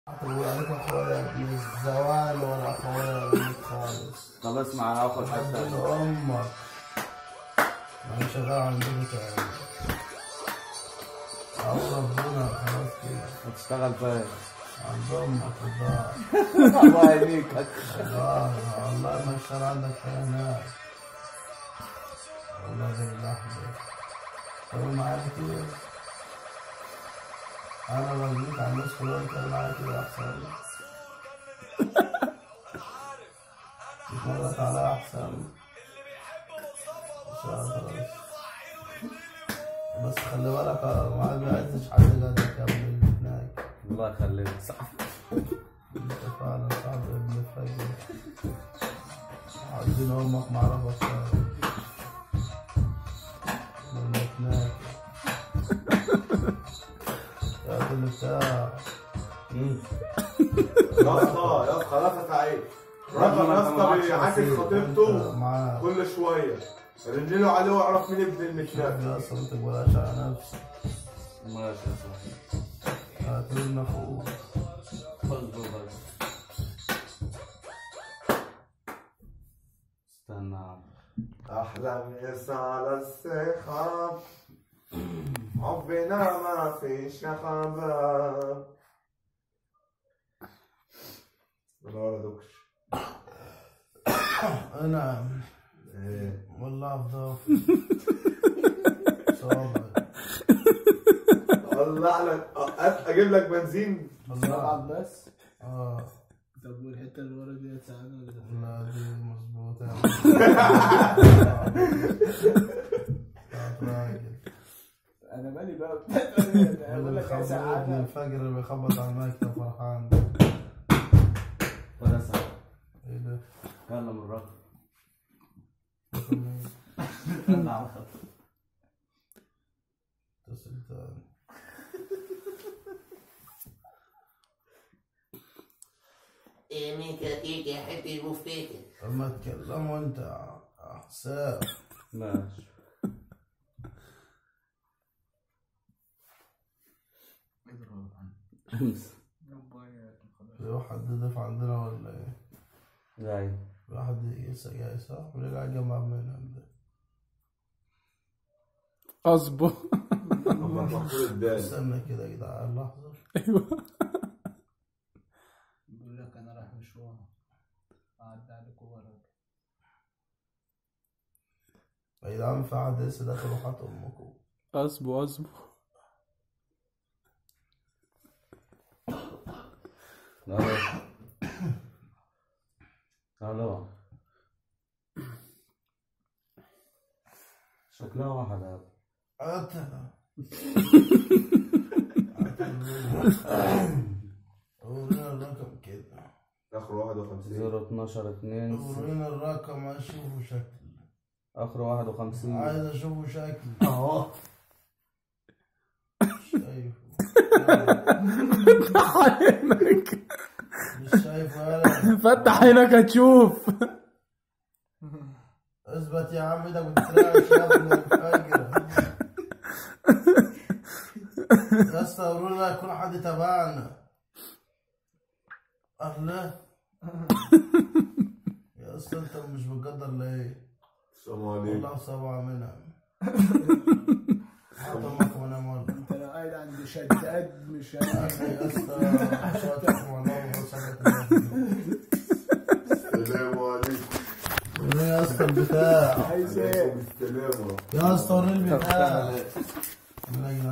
بقول عليك اخويا من الزوال ولا اخويا منك خالص طب اسمع انا هاخد حته عبد امك انا شغال عندكم تعالى او ربنا خلاص كده هتشتغل فين عند امك الله الله يهديك الله والله ما اشتغل عندك حاجه هناك والله ده اللحظه تقول معايا كتير انا لو جيت على الناس كلها تقول معايا كده احسن تتمرد على احسن مش عارف. بس خلي بالك ما بيعزش حد قاعد يكمل هناك الله يخليك صح انت فعلا صعب ابن فجر عايزين امك معرفة منك ناكل يا اللي بتاع يا اسطى يا اسطى خلاص يا سعيد رقم يا اسطى بيعاكس خطيبته معاه كل شويه رن له عليه واعرف مين ابن المتنافس يا اصلا انت بلاش على نفسك ماشي يا صاحبي هاتلنا اخوك اصبر بس استنى يا عم. احلى مسا على السحاب حبنا ما فيش يا حباب من ورا دوكش نعم ايه والله افضل صابر الله على اجيب لك بنزين والله بس اه طب والحته اللي ورا دي هتساعدنا ولا لا؟ لا دي مظبوطة راجل انا مالي بقى اللي اقول لك يا بيخبط ابن سعاده الفجر اللي بيخبط على المكتب فرحان ولا ساعة ايه ده؟ كلم الرقم رقم ايه؟ استنى على الخط اتصل تاني إيه ميكا كيكا حتة بوفتيكا لما تكلموا انت يا حسام ماشي امس في واحد ضيف عندنا ولا ايه؟ جاي في واحد يسا جاي صح؟ ورجع جمع من عندنا اصبر محمود الدال استنى كده يا جدعان لحظة بقول لك انا رايح مشوار اعدي عليك ورا يا جدعان في واحد لسه داخل وحاط امكم اصبر اصبر الو الو شكلها واحد هذا قتل ورينا الرقم كده اخر 51 زيرو اتناشر اتنين ورينا الرقم اشوفه شكل اخر واحد وخمسين عايز اشوفه شكل اهو شايفه عينك مش شايفه ولا فتح عينك هتشوف اثبت يا عم ايدك بتترعش يا ابن الفجر يا اسطى قولوا لنا يكون حد تبعنا الله يا اسطى انت مش بتقدر ليه؟ السلام عليكم والله سبعة منها حطمك وانا مرة انت لو قاعد عند شداد مش هلاقي يا اسطى شاطر والله وسكت السلام عليكم يا اسطى البتاع عايز ايه السلام يا اسطى وريني البتاع